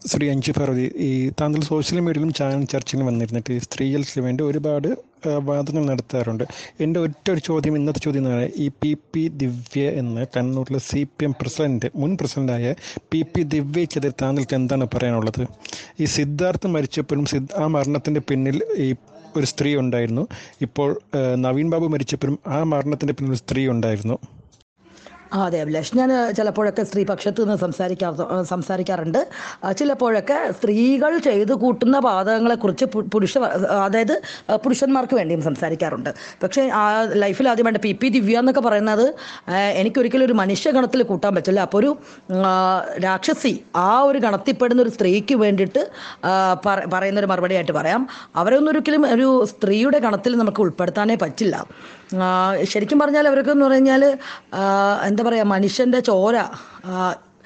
ശ്രീ അഞ്ചു പാർവതി ഈ താങ്കൾ സോഷ്യൽ മീഡിയയിലും ചാനൽ ചർച്ചയിലും വന്നിരുന്നിട്ട് ഈ സ്ത്രീകൾക്ക് വേണ്ടി ഒരുപാട് ആ, വാദങ്ങൾ നടത്താറുണ്ട് എൻ്റെ ഒറ്റ ഒരു ചോദ്യം ഇന്നത്തെ ചോദ്യം എന്ന് പറയുന്നത് ഈ പി പി ദിവ്യ എന്ന കണ്ണൂരിലെ സി പി എം പ്രസിഡന്റ് മുൻ പ്രസിഡന്റായ പി പി ദിവ്യക്കെതിരെ താങ്കൾക്ക് എന്താണ് പറയാനുള്ളത് ഈ സിദ്ധാർത്ഥ് മരിച്ചപ്പോഴും സിദ് ആ മരണത്തിൻ്റെ പിന്നിൽ ഈ ഒരു സ്ത്രീ ഉണ്ടായിരുന്നു ഇപ്പോൾ ആ, നവീൻ ബാബു മരിച്ചപ്പോഴും ആ മരണത്തിൻ്റെ പിന്നിൽ ഒരു സ്ത്രീ ഉണ്ടായിരുന്നു ആ അതെ അഭിലാഷ് ഞാൻ ചിലപ്പോഴൊക്കെ സ്ത്രീപക്ഷത്ത് നിന്ന് സംസാരിക്കാ സംസാരിക്കാറുണ്ട് ആ, ചിലപ്പോഴൊക്കെ സ്ത്രീകൾ ചെയ്തു കൂട്ടുന്ന പാതകങ്ങളെക്കുറിച്ച് പു- പുരുഷ അതായത് ആ, പുരുഷന്മാർക്ക് വേണ്ടിയും സംസാരിക്കാറുണ്ട് പക്ഷേ ആ ലൈഫിൽ ആദ്യമായിട്ട് പി പി ദിവ്യ എന്നൊക്കെ പറയുന്നത് ആ, എനിക്കൊരിക്കലും ഒരു മനുഷ്യഗണത്തിൽ കൂട്ടാൻ പറ്റില്ല അപ്പോൾ ഒരു ആ, രാക്ഷസി ആ ഒരു ഗണത്തിൽപ്പെടുന്ന ഒരു സ്ത്രീക്ക് വേണ്ടിയിട്ട് ആ, പറ- പറയുന്നൊരു മറുപടിയായിട്ട് പറയാം അവരെ ഒന്നും ഒരിക്കലും ഒരു സ്ത്രീയുടെ ഗണത്തിൽ നമുക്ക് ഉൾപ്പെടുത്താനേ പറ്റില്ല ആ, ശരിക്കും പറഞ്ഞാൽ അവരൊക്കെ എന്ന് പറഞ്ഞാൽ എന്താ പറയുക മനുഷ്യൻ്റെ ചോര ആ,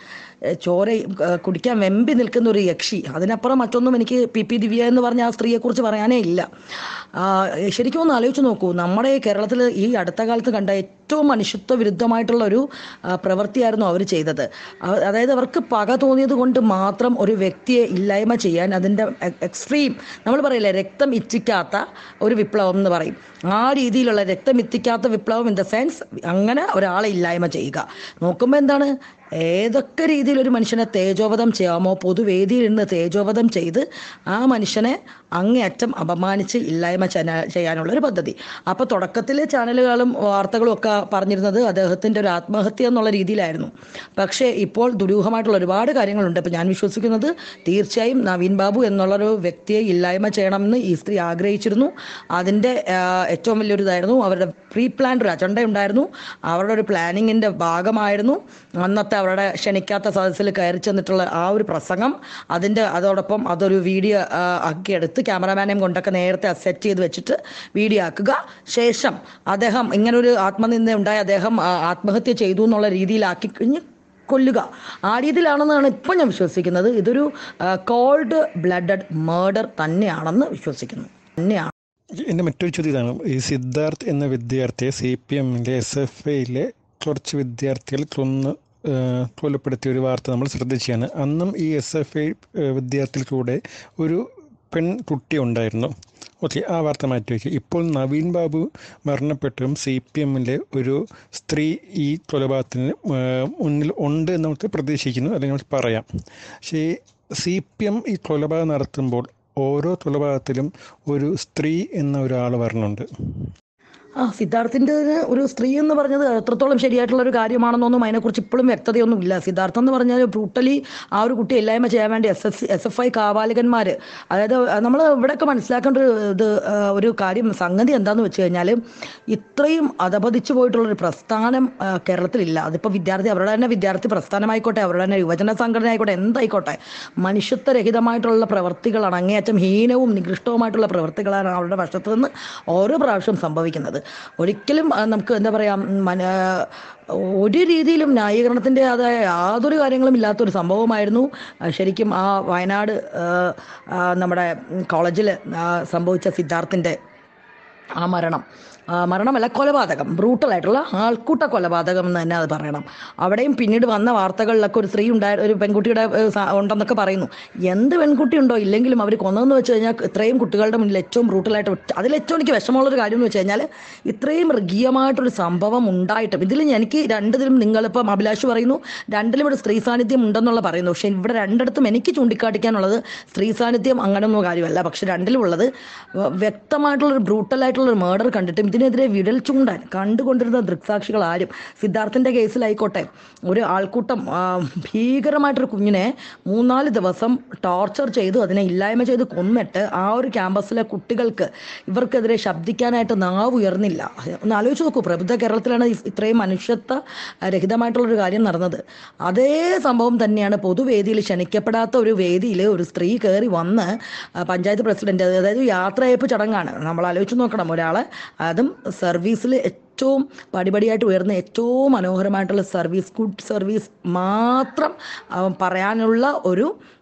ഏ, ചോര ആ, കുടിക്കാൻ വെമ്പി നിൽക്കുന്ന ഒരു യക്ഷി അതിനപ്പുറം മറ്റൊന്നും എനിക്ക് പി പി ദിവ്യ എന്ന് പറഞ്ഞ ആ സ്ത്രീയെക്കുറിച്ച് പറയാനേ ഇല്ല ആ, ശരിക്കും ഒന്ന് ആലോചിച്ച് നോക്കൂ നമ്മുടെ ഈ കേരളത്തിൽ ഈ അടുത്ത കാലത്ത് കണ്ട ഏറ്റവും മനുഷ്യത്വ വിരുദ്ധമായിട്ടുള്ള ഒരു ആ, പ്രവൃത്തിയായിരുന്നു അവർ ചെയ്തത് അ- അതായത് അവർക്ക് പക തോന്നിയത് കൊണ്ട് മാത്രം ഒരു വ്യക്തിയെ ഇല്ലായ്മ ചെയ്യാൻ അതിൻ്റെ എക്സ്ട്രീം നമ്മൾ പറയില്ലേ രക്തം ഇച്ഛിക്കാത്ത ഒരു വിപ്ലവം എന്ന് പറയും ആ രീതിയിലുള്ള രക്തം ഇത്തിക്കാത്ത വിപ്ലവം ഇൻ ദ സെൻസ് അങ്ങനെ ഒരാളെ ഇല്ലായ്മ ചെയ്യുക നോക്കുമ്പോൾ എന്താണ് ഏതൊക്കെ രീതിയിൽ ഒരു മനുഷ്യനെ തേജോവധം ചെയ്യാമോ പൊതുവേദിയിൽ നിന്ന് തേജോവധം ചെയ്ത് ആ മനുഷ്യനെ അങ്ങേയറ്റം അപമാനിച്ച് ഇല്ലായ്മ ചന- ചെയ്യാനുള്ള ഒരു പദ്ധതി അപ്പോൾ തുടക്കത്തിലെ ചാനലുകളും വാർത്തകളും ഒക്കെ പറഞ്ഞിരുന്നത് അദ്ദേഹത്തിൻ്റെ ഒരു ആത്മഹത്യ എന്നുള്ള രീതിയിലായിരുന്നു പക്ഷേ ഇപ്പോൾ ദുരൂഹമായിട്ടുള്ള ഒരുപാട് കാര്യങ്ങളുണ്ട് ഇപ്പോൾ ഞാൻ വിശ്വസിക്കുന്നത് തീർച്ചയായും നവീൻ ബാബു എന്നുള്ളൊരു വ്യക്തിയെ ഇല്ലായ്മ ചെയ്യണമെന്ന് ഈ സ്ത്രീ ആഗ്രഹിച്ചിരുന്നു അതിൻ്റെ ആ, ഏറ്റവും വലിയൊരു ഇതായിരുന്നു അവരുടെ പ്രീ പ്ലാൻഡ് ഒരു അജണ്ട ഉണ്ടായിരുന്നു അവരുടെ ഒരു പ്ലാനിങ്ങിൻ്റെ ഭാഗമായിരുന്നു അന്നത്തെ അവരുടെ ക്ഷണിക്കാത്ത സദസ്സിൽ കയറി ചെന്നിട്ടുള്ള ആ ഒരു പ്രസംഗം അതിൻ്റെ അതോടൊപ്പം അതൊരു വീഡിയോ ആ, ആക്കിയെടുത്ത് ക്യാമറാമാനെയും കൊണ്ടൊക്കെ നേരത്തെ സെറ്റ് ചെയ്ത് വെച്ചിട്ട് വീഡിയോ ആക്കുക ശേഷം അദ്ദേഹം ഇങ്ങനൊരു ആത്മനിന്ദ ഉണ്ടായി അദ്ദേഹം ആ, ആത്മഹത്യ ചെയ്തു എന്നുള്ള രീതിയിലാക്കി കഴിഞ്ഞ് കൊല്ലുക ആ രീതിയിലാണെന്നാണ് ഇപ്പം ഞാൻ വിശ്വസിക്കുന്നത് ഇതൊരു കോൾഡ് ബ്ലഡഡ് മേർഡർ തന്നെയാണെന്ന് വിശ്വസിക്കുന്നു തന്നെയാണ് എൻ്റെ മറ്റൊരു ചോദ്യം ഇതാണ് ഈ സിദ്ധാർത്ഥ് എന്ന വിദ്യാർത്ഥിയെ സി പി എമ്മിലെ എസ് എഫ് ഐയിലെ കുറച്ച് വിദ്യാർത്ഥികൾ കൊന്ന് ആ, കൊലപ്പെടുത്തിയ ഒരു വാർത്ത നമ്മൾ ശ്രദ്ധിച്ചാണ് അന്നും ഈ എസ് എഫ് ഐ വിദ്യാർത്ഥിയിൽ കൂടെ ഒരു പെൺകുട്ടി ഉണ്ടായിരുന്നു ഓക്കെ ആ വാർത്ത മാറ്റി വയ്ക്കുക ഇപ്പോൾ നവീൻ ബാബു മരണപ്പെട്ടും സി പി എമ്മിലെ ഒരു സ്ത്രീ ഈ കൊലപാതകത്തിന് ആ, മുന്നിൽ ഉണ്ട് എന്ന് നമുക്ക് പ്രതീക്ഷിക്കുന്നു അല്ലെങ്കിൽ നമുക്ക് പറയാം പക്ഷേ സി പി എം ഈ കൊലപാതകം നടത്തുമ്പോൾ ഓരോ കൊലപാതകത്തിലും ഒരു സ്ത്രീ എന്ന ഒരാൾ വരണുണ്ട് ആ സിദ്ധാർത്ഥിൻ്റെ ഒരു സ്ത്രീ എന്ന് പറഞ്ഞത് എത്രത്തോളം ശരിയായിട്ടുള്ള ഒരു കാര്യമാണെന്നൊന്നും അതിനെക്കുറിച്ച് ഇപ്പോഴും വ്യക്തതയൊന്നും ഇല്ല സിദ്ധാർത്ഥം എന്ന് പറഞ്ഞാൽ ബ്രൂട്ടലി ആ ഒരു കുട്ടി ഇല്ലായ്മ ചെയ്യാൻ വേണ്ടി S S S F I കാപാലികന്മാർ അതായത് നമ്മൾ ഇവിടെയൊക്കെ മനസ്സിലാക്കേണ്ട ഒരു ഇത് ആ, ഒരു കാര്യം സംഗതി എന്താണെന്ന് വെച്ച് കഴിഞ്ഞാൽ ഇത്രയും അധപതിച്ചു പോയിട്ടുള്ളൊരു പ്രസ്ഥാനം ആ, കേരളത്തിലില്ല അതിപ്പോൾ വിദ്യാർത്ഥി അവരുടെ തന്നെ വിദ്യാർത്ഥി പ്രസ്ഥാനമായിക്കോട്ടെ അവരുടെ തന്നെ യുവജന സംഘടന ആയിക്കോട്ടെ എന്തായിക്കോട്ടെ മനുഷ്യത്വരഹിതമായിട്ടുള്ള പ്രവർത്തികളാണ് അങ്ങേയറ്റം ഹീനവും നികൃഷ്ടവുമായിട്ടുള്ള പ്രവർത്തികളാണ് അവരുടെ വശത്ത് നിന്ന് ഓരോ പ്രാവശ്യം സംഭവിക്കുന്നത് ഒരിക്കലും ആ, നമുക്ക് എന്താ പറയുക മന ഒരു രീതിയിലും ന്യായീകരണത്തിൻ്റെ അതായ യാതൊരു കാര്യങ്ങളും ഇല്ലാത്തൊരു സംഭവമായിരുന്നു ആ, ശരിക്കും ആ വയനാട് ആ, ആ, നമ്മുടെ കോളേജിൽ സംഭവിച്ച സിദ്ധാർത്ഥിൻ്റെ ആ മരണം ആ, മരണമല്ല കൊലപാതകം ബ്രൂട്ടലായിട്ടുള്ള ആൾക്കൂട്ട കൊലപാതകം എന്ന് തന്നെ അത് പറയണം അവിടെയും പിന്നീട് വന്ന വാർത്തകളിലൊക്കെ ഒരു സ്ത്രീ ഉണ്ടായ ഒരു പെൺകുട്ടിയുടെ ഏ, സ- ഉണ്ടെന്നൊക്കെ പറയുന്നു എന്ത് പെൺകുട്ടി ഉണ്ടോ ഇല്ലെങ്കിലും അവർ കൊന്നതെന്ന് വെച്ച് കഴിഞ്ഞാൽ ഇത്രയും കുട്ടികളുടെ മുന്നിൽ ഏറ്റവും ബ്രൂട്ടലായിട്ട് ഒറ്റ- അതിൽ ഏറ്റവും എനിക്ക് വിഷമമുള്ളൊരു കാര്യം എന്ന് വെച്ച് കഴിഞ്ഞാൽ ഇത്രയും മൃഗീയമായിട്ടൊരു സംഭവം ഉണ്ടായിട്ടും ഇതിൽ എനിക്ക് രണ്ടിലും നിങ്ങളിപ്പം അഭിലാഷ് പറയുന്നു രണ്ടിലും ഇവിടെ സ്ത്രീ സാന്നിധ്യം ഉണ്ടെന്നുള്ള പറയുന്നു പക്ഷേ ഇവിടെ രണ്ടിടത്തും എനിക്ക് ചൂണ്ടിക്കാട്ടിക്കാനുള്ളത് സ്ത്രീ സാന്നിധ്യം അങ്ങനെയൊന്നും കാര്യമല്ല പക്ഷെ രണ്ടിലും ഉള്ളത് വ- വ്യക്തമായിട്ടുള്ളൊരു ബ്രൂട്ടലായിട്ടുള്ളൊരു മേർഡർ കണ്ടിട്ടും ഇതിനെതിരെ വിരൽ ചൂണ്ടാൻ കണ്ടുകൊണ്ടിരുന്ന ദൃക്സാക്ഷികൾ ആരും സിദ്ധാർത്ഥിൻ്റെ കേസിലായിക്കോട്ടെ ഒരു ആൾക്കൂട്ടം ആ, ഭീകരമായിട്ടൊരു കുഞ്ഞിനെ മൂന്നാല് ദിവസം ടോർച്ചർ ചെയ്തു അതിനെ ഇല്ലായ്മ ചെയ്ത് കൊന്നിട്ട് ആ ഒരു ക്യാമ്പസിലെ കുട്ടികൾക്ക് ഇവർക്കെതിരെ ശബ്ദിക്കാനായിട്ട് നാവ് ഉയർന്നില്ല ഒന്ന് ആലോചിച്ച് നോക്കൂ പ്രബുദ്ധ കേരളത്തിലാണ് ഇ- ഇത്രയും മനുഷ്യത്വ രഹിതമായിട്ടുള്ളൊരു കാര്യം നടന്നത് അതേ സംഭവം തന്നെയാണ് പൊതുവേദിയിൽ ക്ഷണിക്കപ്പെടാത്ത ഒരു വേദിയിൽ ഒരു സ്ത്രീ കയറി വന്ന് ആ, പഞ്ചായത്ത് പ്രസിഡന്റ് അതായത് യാത്രയയപ്പ് ചടങ്ങാണ് നമ്മൾ ആലോചിച്ച് നോക്കണം ഒരാളെ അതും സർവീസിൽ ഏറ്റവും പടിപടിയായിട്ട് ഉയർന്ന ഏറ്റവും മനോഹരമായിട്ടുള്ള സർവീസ് ഗുഡ് സർവീസ് മാത്രം ആ, പറയാനുള്ള ഒരു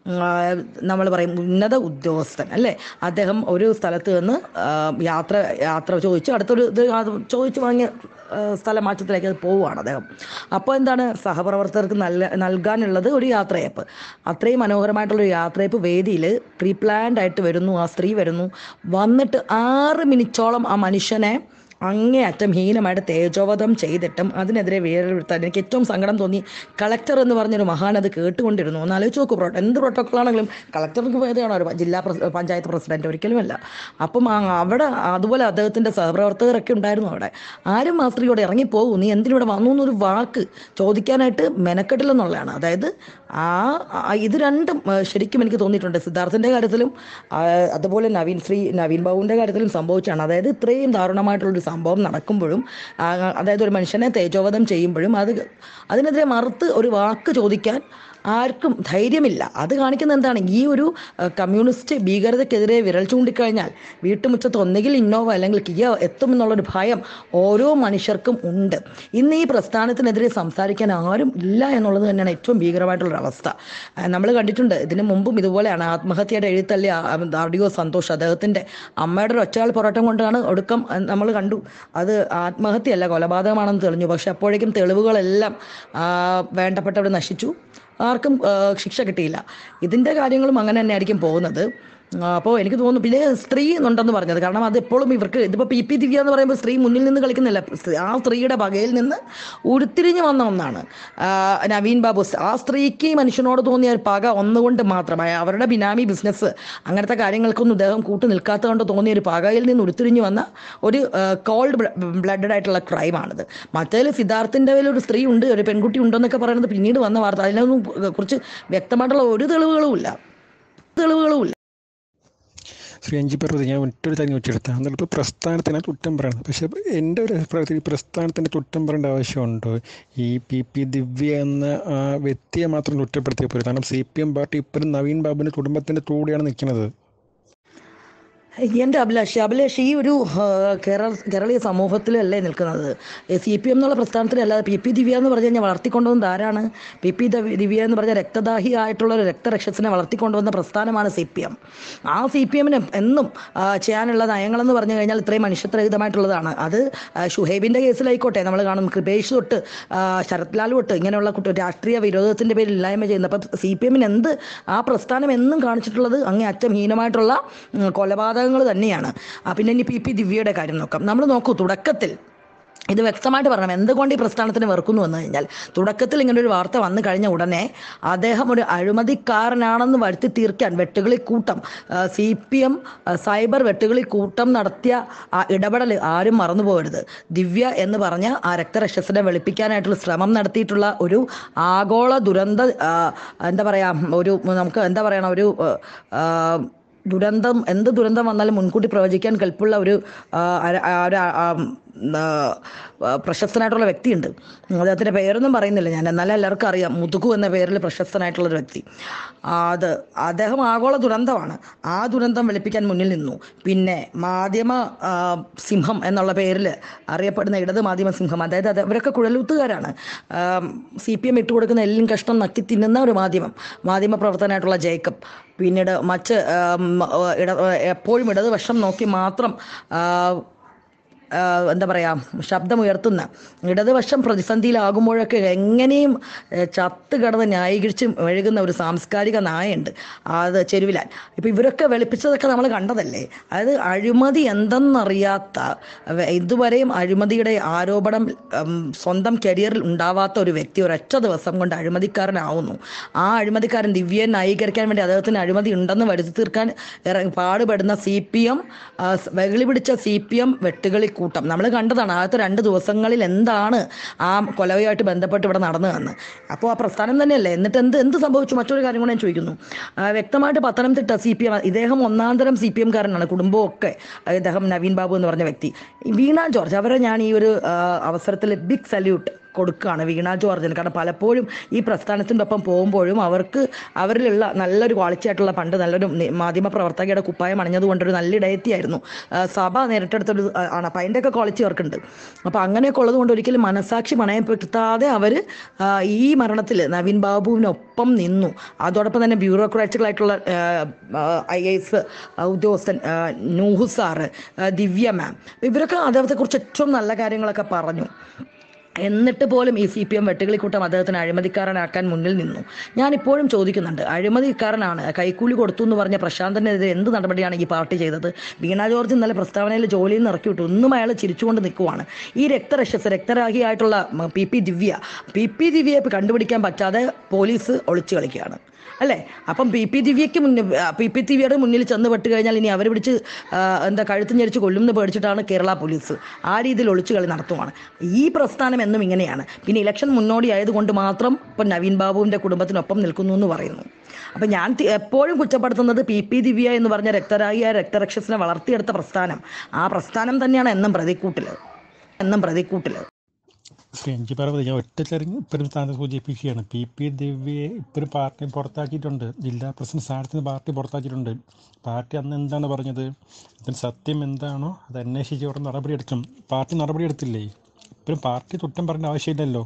നമ്മൾ പറയും ഉന്നത ഉദ്യോഗസ്ഥൻ അല്ലേ അദ്ദേഹം ഒരു സ്ഥലത്ത് നിന്ന് ആ, യാത്ര യാത്ര ചോദിച്ചു അടുത്തൊരു ഇത് അത് ചോദിച്ചു വാങ്ങിയ ആ, സ്ഥലമാറ്റത്തിലേക്ക് അത് പോവുകയാണ് അദ്ദേഹം അപ്പോൾ എന്താണ് സഹപ്രവർത്തകർക്ക് നല്ല നൽകാനുള്ളത് ഒരു യാത്രയപ്പ് അത്രയും മനോഹരമായിട്ടുള്ളൊരു യാത്രയപ്പ് വേദിയിൽ പ്രീ പ്ലാൻഡ് ആയിട്ട് വരുന്നു ആ സ്ത്രീ വരുന്നു വന്നിട്ട് ആറ് മിനിറ്റോളം ആ മനുഷ്യനെ അങ്ങേയറ്റം ഹീനമായിട്ട് തേജോവധം ചെയ്തിട്ടും അതിനെതിരെ വേറെടുത്താൻ എനിക്ക് ഏറ്റവും സങ്കടം തോന്നി കളക്ടർ എന്ന് പറഞ്ഞൊരു മഹാൻ അത് കേട്ടുകൊണ്ടിരുന്നു ഒന്ന് ആലോചിച്ച് നോക്കൂ പ്രോ എന്ത് പ്രോട്ടോക്കോൾ ആണെങ്കിലും കളക്ടർക്ക് വേദിയാണോ ഒരു ജില്ലാ പ്രസ- പഞ്ചായത്ത് പ്രസിഡന്റ് ഒരിക്കലുമല്ല അപ്പം ആ അവിടെ അതുപോലെ അദ്ദേഹത്തിൻ്റെ സഹപ്രവർത്തകരൊക്കെ ഉണ്ടായിരുന്നു അവിടെ ആരും ആ സ്ത്രീയോട് ഇറങ്ങിപ്പോകും നീ എന്തിനിവിടെ വന്നു എന്നൊരു വാക്ക് ചോദിക്കാനായിട്ട് മെനക്കെട്ടില്ലെന്നുള്ളതാണ് അതായത് ആ ആ ഇത് രണ്ടും ആ, ശരിക്കും എനിക്ക് തോന്നിയിട്ടുണ്ട് സിദ്ധാർത്ഥിൻ്റെ കാര്യത്തിലും ആ, അതുപോലെ നവീൻ ശ്രീ നവീൻ ബാബുവിൻ്റെ കാര്യത്തിലും സംഭവിച്ചാണ് അതായത് ഇത്രയും ദാരുണമായിട്ടുള്ളൊരു സംഭവം നടക്കുമ്പോഴും ആ, അതായത് ഒരു മനുഷ്യനെ തേജോവധം ചെയ്യുമ്പോഴും അത് അതിനെതിരെ മറുത്ത് ഒരു വാക്ക് ചോദിക്കാൻ ആർക്കും ധൈര്യമില്ല അത് കാണിക്കുന്ന എന്താണ് ഈ ഒരു അഹ്, കമ്മ്യൂണിസ്റ്റ് ഭീകരതയ്ക്കെതിരെ വിരൽ ചൂണ്ടിക്കഴിഞ്ഞാൽ വീട്ടുമുറ്റത്ത് ഒന്നുകിൽ ഇന്നോവ അല്ലെങ്കിൽ കിയ എത്തുമെന്നുള്ളൊരു ഭയം ഓരോ മനുഷ്യർക്കും ഉണ്ട് ഇന്ന് ഈ പ്രസ്ഥാനത്തിനെതിരെ സംസാരിക്കാൻ ആരും ഇല്ല എന്നുള്ളത് തന്നെയാണ് ഏറ്റവും ഭീകരമായിട്ടുള്ളൊരു അവസ്ഥ നമ്മൾ കണ്ടിട്ടുണ്ട് ഇതിനു മുമ്പും ഇതുപോലെയാണ് ആത്മഹത്യയുടെ എഴുത്തല്ലേ ആർഡിയോ സന്തോഷ് അദ്ദേഹത്തിൻ്റെ അമ്മയുടെ ഒരു ഒറ്റയാൾ പോരാട്ടം കൊണ്ടാണ് ഒടുക്കം നമ്മൾ കണ്ടു അത് ആത്മഹത്യയല്ല കൊലപാതകമാണെന്ന് തെളിഞ്ഞു പക്ഷെ അപ്പോഴേക്കും തെളിവുകളെല്ലാം ആ, വേണ്ടപ്പെട്ടവർ നശിച്ചു ആർക്കും ആ, ശിക്ഷ കിട്ടിയില്ല ഇതിൻ്റെ കാര്യങ്ങളും അങ്ങനെ തന്നെ ആയിരിക്കും പോകുന്നത് അപ്പോൾ എനിക്ക് തോന്നുന്നു പിന്നെ സ്ത്രീ എന്നുണ്ടെന്ന് പറഞ്ഞത് കാരണം അത് എപ്പോഴും ഇവർക്ക് ഇതിപ്പോൾ പി പി ദിവ്യ എന്ന് പറയുമ്പോൾ സ്ത്രീ മുന്നിൽ നിന്ന് കളിക്കുന്നില്ല സ്ത്രീ- ആ സ്ത്രീയുടെ വകയിൽ നിന്ന് ഉരുത്തിരിഞ്ഞ് വന്ന ഒന്നാണ് ആ, നവീൻ ബാബു ആ സ്ത്രീക്ക് ഈ മനുഷ്യനോട് തോന്നിയ ഒരു പക ഒന്നുകൊണ്ട് മാത്രമായി അവരുടെ ബിനാമി ബിസിനസ് അങ്ങനത്തെ കാര്യങ്ങൾക്കൊന്നും ഇദ്ദേഹം കൂട്ടു നിൽക്കാത്തത് കൊണ്ട് തോന്നിയ ഒരു പകയിൽ നിന്ന് ഉരുത്തിരിഞ്ഞ് വന്ന ഒരു കോൾഡ് ബ്ലഡഡ് ആയിട്ടുള്ള ക്രൈമാണിത് മറ്റേതിൽ സിദ്ധാർത്ഥിൻ്റെ പേരിൽ ഒരു സ്ത്രീ ഉണ്ട് ഒരു പെൺകുട്ടി ഉണ്ടെന്നൊക്കെ പറയുന്നത് പിന്നീട് വന്ന വാർത്ത അതിനൊന്നും കുറിച്ച് വ്യക്തമായിട്ടുള്ള ഒരു തെളിവുകളും ഇല്ല തെളിവുകളും ഇല്ല ശ്രീ അഞ്ചി പറഞ്ഞത് ഞാൻ ഒറ്റൊരു കാര്യം വെച്ചെടുത്താണ് എന്നിട്ട് ഇപ്പോൾ പ്രസ്ഥാനത്തിനെ കുറ്റം പറയുന്നത് പക്ഷേ എൻ്റെ ഒരു അഭിപ്രായത്തിൽ ഈ പ്രസ്ഥാനത്തിൻ്റെ കുറ്റം പറയേണ്ട ആവശ്യമുണ്ടോ ഈ പി പി ദിവ്യ എന്ന ആ വ്യക്തിയെ മാത്രം കുറ്റപ്പെടുത്തിയ പോലും കാരണം സി പി എം പാർട്ടി ഇപ്പോഴും നവീൻ ബാബുവിൻ്റെ കുടുംബത്തിൻ്റെ കൂടെയാണ് നിൽക്കുന്നത് എൻ്റെ അഭിലാഷ് അഭിലാഷ് ഈ ഒരു ആ, കേരള കേരളീയ സമൂഹത്തിലല്ലേ നിൽക്കുന്നത് സി പി എം എന്നുള്ള പ്രസ്ഥാനത്തിലല്ലാതെ പി പി ദിവ്യ എന്ന് പറഞ്ഞു കഴിഞ്ഞാൽ വളർത്തിക്കൊണ്ടുവന്നത് ആരാണ് പി പി ദിവ്യ എന്ന് പറഞ്ഞ രക്തദാഹി ആയിട്ടുള്ള ഒരു രക്തരക്ഷസിനെ വളർത്തിക്കൊണ്ടുവന്ന പ്രസ്ഥാനമാണ് സി പി എം ആ സി പി എമ്മിന് എന്നും ആ, ചെയ്യാനുള്ള നയങ്ങളെന്ന് പറഞ്ഞു കഴിഞ്ഞാൽ ഇത്രയും മനുഷ്യത്വരഹിതമായിട്ടുള്ളതാണ് അത് ആ, ഷുഹൈബിൻ്റെ കേസിലായിക്കോട്ടെ നമ്മൾ കാണും കൃപേഷ് തൊട്ട് ആ, ശരത് ലാൽ തൊട്ട് ഇങ്ങനെയുള്ള കുട്ടി രാഷ്ട്രീയ വിരോധത്തിൻ്റെ പേരിൽ ഇല്ലായ്മ ചെയ്യുന്നത് അപ്പം സി പി എമ്മിന് എന്ത് ആ പ്രസ്ഥാനം എന്നും കാണിച്ചിട്ടുള്ളത് അങ്ങേ അറ്റം ഹീനമായിട്ടുള്ള ഉം, കൊലപാതകങ്ങൾ തന്നെയാണ് ആ, പിന്നെ ഇനി പി പി ദിവ്യയുടെ കാര്യം നോക്കാം നമ്മൾ നോക്കൂ തുടക്കത്തിൽ ഇത് വ്യക്തമായിട്ട് പറയണം എന്തുകൊണ്ട് ഈ പ്രസ്ഥാനത്തിന് വെറുക്കുന്നു എന്ന് കഴിഞ്ഞാൽ തുടക്കത്തിൽ ഇങ്ങനെ ഒരു വാർത്ത വന്നു കഴിഞ്ഞ ഉടനെ അദ്ദേഹം ഒരു അഴിമതിക്കാരനാണെന്ന് വരുത്തി തീർക്കാൻ വെട്ടുകളി കൂട്ടം സി പി എം സൈബർ വെട്ടുകളി കൂട്ടം നടത്തിയ ആ ഇടപെടൽ ആരും മറന്നു പോകരുത് ദിവ്യ എന്ന് പറഞ്ഞ ആ രക്തരക്ഷസിനെ വെളുപ്പിക്കാനായിട്ടുള്ള ശ്രമം നടത്തിയിട്ടുള്ള ഒരു ആഗോള ദുരന്ത ആ, എന്താ പറയുക ഒരു നമുക്ക് എന്താ പറയണം ഒരു ആ, ദുരന്തം എന്ത് ദുരന്തം വന്നാലും മുൻകൂട്ടി പ്രവചിക്കാൻ കൽപ്പുള്ള ഒരു ആ, അര- ആ, ഒരു ആ, ആ, ആ, പ്രശസ്തനായിട്ടുള്ള വ്യക്തിയുണ്ട് അദ്ദേഹത്തിൻ്റെ പേരൊന്നും പറയുന്നില്ല ഞാൻ എന്നാലും എല്ലാവർക്കും അറിയാം മുതുകു എന്ന പേരിൽ പ്രശസ്തനായിട്ടുള്ള ഒരു വ്യക്തി അത് അദ്ദേഹം ആഗോള ദുരന്തമാണ് ആ ദുരന്തം വെളുപ്പിക്കാൻ മുന്നിൽ നിന്നു പിന്നെ മാധ്യമ ആ, സിംഹം എന്നുള്ള പേരിൽ അറിയപ്പെടുന്ന ഇടത് മാധ്യമ സിംഹം അതായത് അത് അവരൊക്കെ കുഴലൂത്തുകാരാണ് സി പി എം ഇട്ടുകൊടുക്കുന്ന എല്ലും കഷ്ണം നക്കി തിന്നുന്ന ഒരു മാധ്യമം മാധ്യമ പ്രവർത്തനായിട്ടുള്ള ജേക്കബ് പിന്നീട് മറ്റ് ആം, ഇട എപ്പോഴും ഇടതുവശം നോക്കി മാത്രം ആ, ആ, എന്താ പറയുക ശബ്ദമുയർത്തുന്ന ഇടതുവശം പ്രതിസന്ധിയിലാകുമ്പോഴൊക്കെ എങ്ങനെയും ഏ, ചത്ത് കിടന്ന് ന്യായീകരിച്ച് മെഴുകുന്ന ഒരു സാംസ്കാരിക നായുണ്ട് അത് ചെരുവിലാൻ ഇപ്പം ഇവരൊക്കെ വെളുപ്പിച്ചതൊക്കെ നമ്മൾ കണ്ടതല്ലേ അതായത് അഴിമതി എന്തെന്നറിയാത്ത വ- ഇതുവരെയും അഴിമതിയുടെ ആരോപണം ഉം, സ്വന്തം കരിയറിൽ ഉണ്ടാവാത്ത ഒരു വ്യക്തി ഒരൊറ്റ ദിവസം കൊണ്ട് അഴിമതിക്കാരനാവുന്നു ആ അഴിമതിക്കാരൻ ദിവ്യയെ ന്യായീകരിക്കാൻ വേണ്ടി അദ്ദേഹത്തിന് അഴിമതി ഉണ്ടെന്ന് വരുത്തി തീർക്കാൻ ഇറങ്ങി പാടുപെടുന്ന സി പി എം വെകിളി പിടിച്ച സി പി എം വെട്ടുകളി കൂട്ടം നമ്മൾ കണ്ടതാണ് ആദ്യത്തെ രണ്ട് ദിവസങ്ങളിൽ എന്താണ് ആ കൊലവുമായിട്ട് ബന്ധപ്പെട്ട് ഇവിടെ നടന്നതെന്ന് അപ്പോൾ ആ പ്രസ്ഥാനം തന്നെയല്ലേ എന്നിട്ട് എന്ത് എന്ത് സംഭവിച്ചു മറ്റൊരു കാര്യം കൂടെ ഞാൻ ചോദിക്കുന്നു ആ, വ്യക്തമായിട്ട് പത്തനംതിട്ട സി പി എം ഇദ്ദേഹം ഒന്നാം തരം സി പി എംകാരനാണ് കുടുംബവും ഒക്കെ ഇദ്ദേഹം നവീൻ ബാബു എന്ന് പറഞ്ഞ വ്യക്തി വീണ ജോർജ് അവരെ ഞാൻ ഈ ഒരു ആ, അവസരത്തിൽ ബിഗ് സല്യൂട്ട് കൊടുക്കുകയാണ് വീണ ജോർജിന് കാരണം പലപ്പോഴും ഈ പ്രസ്ഥാനത്തിൻ്റെ ഒപ്പം പോകുമ്പോഴും അവർക്ക് അവരിലുള്ള നല്ലൊരു ക്വാളിറ്റി ആയിട്ടുള്ള പണ്ട് നല്ലൊരു നി- മാധ്യമ പ്രവർത്തകയുടെ കുപ്പായം അണിഞ്ഞതുകൊണ്ട് ഒരു നല്ല ഇടയത്തിയായിരുന്നു ആ, സഭ നേരിട്ടെടുത്തൊരു ആ, ആണ് അപ്പം അതിൻ്റെയൊക്കെ ക്വാളിറ്റി അവർക്കുണ്ട് അപ്പോൾ അങ്ങനെയൊക്കെ ഉള്ളത് കൊണ്ട് ഒരിക്കലും മനസാക്ഷി മണയപ്പെടുത്താതെ അവർ ഈ മരണത്തിൽ നവീൻ ബാബുവിനൊപ്പം നിന്നു അതോടൊപ്പം തന്നെ ബ്യൂറോക്രാറ്റുകളായിട്ടുള്ള ഐ എസ് ഉദ്യോഗസ്ഥൻ ആ, നൂഹു സാറ് ആ, ദിവ്യ മാം ഇവരൊക്കെ അദ്ദേഹത്തെക്കുറിച്ച് ഏറ്റവും നല്ല കാര്യങ്ങളൊക്കെ പറഞ്ഞു എന്നിട്ട് പോലും ഈ സി പി എം വെട്ടുകിളിക്കൂട്ടം അദ്ദേഹത്തിന് അഴിമതിക്കാരനാക്കാൻ മുന്നിൽ നിന്നു ഞാൻ ഇപ്പോഴും ചോദിക്കുന്നുണ്ട് അഴിമതിക്കാരനാണ് കൈക്കൂലി കൊടുത്തു എന്ന് പറഞ്ഞ പ്രശാന്തനെതിരെ എന്ത് നടപടിയാണ് ഈ പാർട്ടി ചെയ്തത് വീണ ജോർജ് ഇന്നലെ പ്രസ്താവനയിൽ ജോലിയിൽ നിന്ന് ഇറക്കി വിട്ടു ഒന്നും അയാൾ ചിരിച്ചുകൊണ്ട് നിൽക്കുവാണ് ഈ രക്തരക്ഷസ് രക്തരാഹിയായിട്ടുള്ള മ, P P Divya P P ദിവ്യയെ കണ്ടുപിടിക്കാൻ പറ്റാതെ പോലീസ് ഒളിച്ചു കളിക്കുകയാണ് അല്ലേ അപ്പം പി പി ദിവ്യയ്ക്ക് മുന്നിൽ പി പി ദിവ്യയുടെ മുന്നിൽ ചെന്ന് പെട്ട് കഴിഞ്ഞാൽ ഇനി അവർ പിടിച്ച് ആ, എന്താ കഴുത്ത് ഞെരിച്ച് കൊല്ലുമെന്ന് പേടിച്ചിട്ടാണ് കേരള പോലീസ് ആ രീതിയിൽ ഒളിച്ചു കളി നടത്തുവാണ് ഈ പ്രസ്ഥാനം എന്നും ഇങ്ങനെയാണ് പിന്നെ ഇലക്ഷൻ മുന്നോടി ആയതുകൊണ്ട് മാത്രം ഇപ്പം നവീൻ ബാബുവിൻ്റെ കുടുംബത്തിനൊപ്പം നിൽക്കുന്നു എന്ന് പറയുന്നു അപ്പം ഞാൻ തി- എപ്പോഴും കുറ്റപ്പെടുത്തുന്നത് പി പി ദിവ്യ എന്ന് പറഞ്ഞ രക്തരാഹിയായ രക്തരക്ഷസിനെ വളർത്തിയെടുത്ത പ്രസ്ഥാനം ആ പ്രസ്ഥാനം തന്നെയാണ് എന്നും പ്രതിക്കൂട്ടിൽ എന്നും പ്രതിക്കൂട്ടിൽ ശ്രീ അഞ്ചി പാർവതി ഞാൻ ഒറ്റച്ചെറിഞ്ഞ് ഇപ്പോഴും സ്ഥാനത്ത് സൂചിപ്പിക്കുകയാണ് പി പി ദിവ്യയെ ഇപ്പോഴും പാർട്ടി പുറത്താക്കിയിട്ടുണ്ട് ജില്ലാ പ്രസിഡന്റ് സ്ഥാനത്ത് നിന്ന് പാർട്ടി പുറത്താക്കിയിട്ടുണ്ട് പാർട്ടി അന്ന് എന്താണ് പറഞ്ഞത് ഇതിന് സത്യം എന്താണോ അത് അന്വേഷിച്ച് അവിടെ നടപടിയെടുക്കും പാർട്ടി നടപടിയെടുത്തില്ലേ ഇപ്പോഴും പാർട്ടി കുറ്റം പറയേണ്ട ആവശ്യമില്ലല്ലോ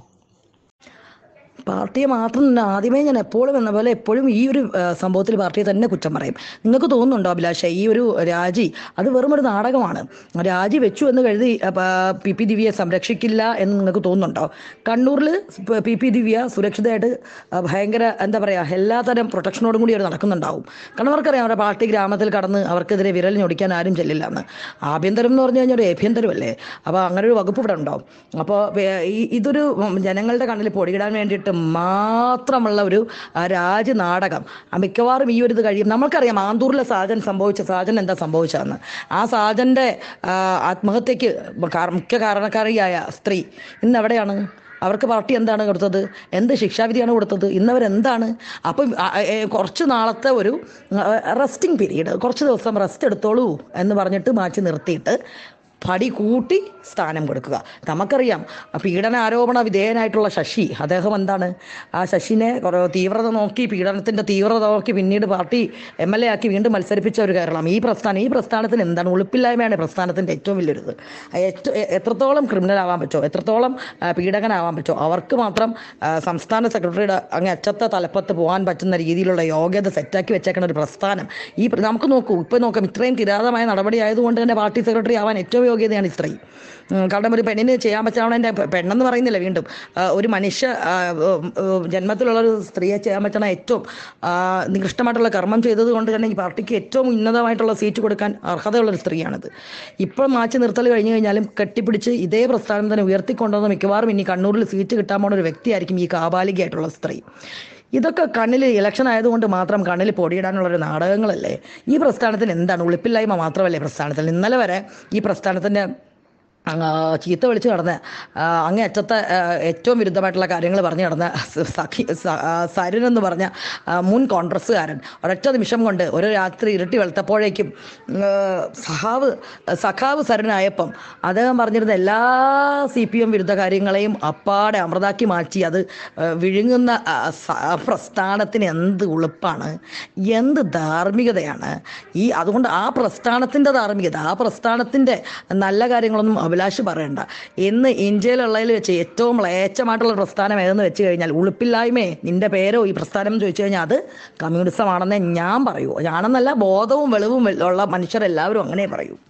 പാർട്ടിയെ മാത്രം തന്നെ ആദ്യമേ ഞാൻ എപ്പോഴും എന്ന പോലെ എപ്പോഴും ഈ ഒരു ആ, സംഭവത്തിൽ പാർട്ടിയെ തന്നെ കുറ്റം പറയും നിങ്ങൾക്ക് തോന്നുന്നുണ്ടോ അഭിലാഷ ഈ ഒരു രാജി അത് വെറും ഒരു നാടകമാണ് രാജി വെച്ചു എന്ന് കരുതി ആ, പ- പി പി ദിവ്യയെ സംരക്ഷിക്കില്ല എന്ന് നിങ്ങൾക്ക് തോന്നുന്നുണ്ടോ കണ്ണൂരിൽ പി പി ദിവ്യ സുരക്ഷിതമായിട്ട് ആ, ഭയങ്കര എന്താ പറയുക എല്ലാതരം പ്രൊട്ടക്ഷനോടും കൂടി അവർ നടക്കുന്നുണ്ടാവും കാരണം അവർക്കറിയാം അവരുടെ പാർട്ടി ഗ്രാമത്തിൽ കടന്ന് അവർക്കെതിരെ വിരൽ ഞൊടിക്കാൻ ആരും ചെല്ലില്ല എന്ന് ആഭ്യന്തരം എന്ന് പറഞ്ഞു കഴിഞ്ഞാൽ ഒരു ആഭ്യന്തരമല്ലേ അപ്പോൾ അങ്ങനെ ഒരു വകുപ്പ് ഇവിടെ ഉണ്ടാവും അപ്പോൾ ഈ ഇതൊരു ഉം, ജനങ്ങളുടെ കണ്ണിൽ പൊടിയിടാൻ വേണ്ടിയിട്ട് മാത്രമുള്ള ഒരു ആ, രാജനാടകം ആ, മിക്കവാറും ഈ ഒരു ഇത് കഴിയും നമ്മൾക്കറിയാം ആന്തൂരിലെ സാജൻ സംഭവിച്ച സാജൻ എന്താ സംഭവിച്ചതെന്ന് ആ സാജൻ്റെ ആ, ആത്മഹത്യക്ക് കാര- മുഖ്യ കാരണക്കാരിയായ സ്ത്രീ ഇന്ന് എവിടെയാണ് അവർക്ക് പാർട്ടി എന്താണ് കൊടുത്തത് എന്ത് ശിക്ഷാവിധിയാണ് കൊടുത്തത് ഇന്നവരെന്താണ് അപ്പം ആ, ഏ, കുറച്ച് നാളത്തെ ഒരു റെസ്റ്റിംഗ് പീരീഡ് കുറച്ച് ദിവസം റെസ്റ്റ് എടുത്തോളൂ എന്ന് പറഞ്ഞിട്ട് മാറ്റി നിർത്തിയിട്ട് പടി കൂട്ടി സ്ഥാനം കൊടുക്കുക നമുക്കറിയാം പീഡന ആരോപണ വിധേയനായിട്ടുള്ള ശശി അദ്ദേഹം എന്താണ് ആ ശശിനെ കുറേ തീവ്രത നോക്കി പീഡനത്തിൻ്റെ തീവ്രത നോക്കി പിന്നീട് പാർട്ടി എം എൽ എ ആക്കി വീണ്ടും മത്സരിപ്പിച്ച ഒരു കേരളം ഈ പ്രസ്ഥാനം ഈ പ്രസ്ഥാനത്തിന് എന്താണ് ഉളുപ്പില്ലായ്മയാണ് പ്രസ്ഥാനത്തിൻ്റെ ഏറ്റവും വലിയൊരിത് ഏറ്റവും എത്രത്തോളം ക്രിമിനൽ ആവാൻ പറ്റുമോ എത്രത്തോളം ആ, പീഡകനാവാൻ പറ്റുമോ അവർക്ക് മാത്രം ആ, സംസ്ഥാന സെക്രട്ടറിയുടെ അങ്ങ് അറ്റത്തെ തലപ്പത്ത് പോകാൻ പറ്റുന്ന രീതിയിലുള്ള യോഗ്യത സെറ്റാക്കി വെച്ചേക്കുന്ന ഒരു പ്രസ്ഥാനം ഈ പ്ര- നമുക്ക് നോക്കൂ ഇപ്പോൾ നോക്കാം ഇത്രയും കിരാതമായ നടപടി ആയതുകൊണ്ട് തന്നെ പാർട്ടി സെക്രട്ടറി ആവാൻ ഏറ്റവും യോഗ്യതയാണ് ഈ സ്ത്രീ ഉം, കാരണം ഒരു പെണ്ണിന് ചെയ്യാൻ പറ്റാവുന്നതിൻ്റെ പെണ്ണെന്ന് പറയുന്നില്ല വീണ്ടും ആ, ഒരു മനുഷ്യ ആ, ഉം, ഉം, ജന്മത്തിലുള്ള ഒരു സ്ത്രീയെ ചെയ്യാൻ പറ്റണ ഏറ്റവും ആ, നികൃഷ്ടമായിട്ടുള്ള കർമ്മം ചെയ്തത് കൊണ്ട് തന്നെ ഈ പാർട്ടിക്ക് ഏറ്റവും ഉന്നതമായിട്ടുള്ള സീറ്റ് കൊടുക്കാൻ അർഹതയുള്ള ഒരു സ്ത്രീയാണിത് ഇപ്പോൾ മാറ്റി നിർത്തൽ കഴിഞ്ഞു കഴിഞ്ഞാലും കെട്ടിപ്പിടിച്ച് ഇതേ പ്രസ്ഥാനം തന്നെ ഉയർത്തിക്കൊണ്ടുവന്ന മിക്കവാറും ഇനി കണ്ണൂരിൽ സീറ്റ് കിട്ടാൻ പോണ ഒരു വ്യക്തിയായിരിക്കും ഈ കാബാലികയായിട്ടുള്ള സ്ത്രീ ഇതൊക്കെ കണ്ണിൽ ഇലക്ഷൻ ആയതുകൊണ്ട് മാത്രം കണ്ണിൽ പൊടിയിടാനുള്ള ഒരു നാടകങ്ങളല്ലേ ഈ പ്രസ്ഥാനത്തിന് എന്താണ് ഉളിപ്പില്ലായ്മ മാത്രമല്ലേ പ്രസ്ഥാനത്തിൽ ഇന്നലെ വരെ ഈ പ്രസ്ഥാനത്തിൻ്റെ അങ്ങ് ചീത്ത വിളിച്ച് നടന്ന ആ, അങ്ങേയറ്റത്തെ ആ, ഏറ്റവും വിരുദ്ധമായിട്ടുള്ള കാര്യങ്ങൾ പറഞ്ഞു നടന്ന സ- സഖി സ- ആ, സരുൺ എന്ന് പറഞ്ഞ ആ, മുൻ കോൺഗ്രസ്സുകാരൻ ഒരൊറ്റ നിമിഷം കൊണ്ട് ഒരു രാത്രി ഇരുട്ടി വെളുത്തപ്പോഴേക്കും ആ, സഹാവ് സഖാവ് സരുനായപ്പം അദ്ദേഹം പറഞ്ഞിരുന്ന എല്ലാ സി പി എം വിരുദ്ധ കാര്യങ്ങളെയും അപ്പാടെ അമൃതാക്കി മാറ്റി അത് ആ, വിഴുങ്ങുന്ന ആ, സ- ആ പ്രസ്ഥാനത്തിന് എന്ത് ഉളുപ്പാണ് എന്ത് ധാർമ്മികതയാണ് ഈ അതുകൊണ്ട് ആ പ്രസ്ഥാനത്തിൻ്റെ ധാർമ്മികത ആ പ്രസ്ഥാനത്തിൻ്റെ നല്ല കാര്യങ്ങളൊന്നും അഭിലാഷ് പറയണ്ട ഇന്ന് ഇന്ത്യയിലുള്ളതിൽ വെച്ച് ഏറ്റവും മ്ലേച്ഛമായിട്ടുള്ള പ്രസ്ഥാനം ഏതെന്ന് വെച്ച് കഴിഞ്ഞാൽ ഉളുപ്പില്ലായ്മേ നിന്റെ പേരോ ഈ പ്രസ്ഥാനം എന്ന് ചോദിച്ചു കഴിഞ്ഞാൽ അത് കമ്മ്യൂണിസം ആണെന്നേ ഞാൻ പറയൂ ഞാനെന്നല്ല ബോധവും വെളിവും ഉള്ള മനുഷ്യരെല്ലാവരും അങ്ങനെ പറയൂ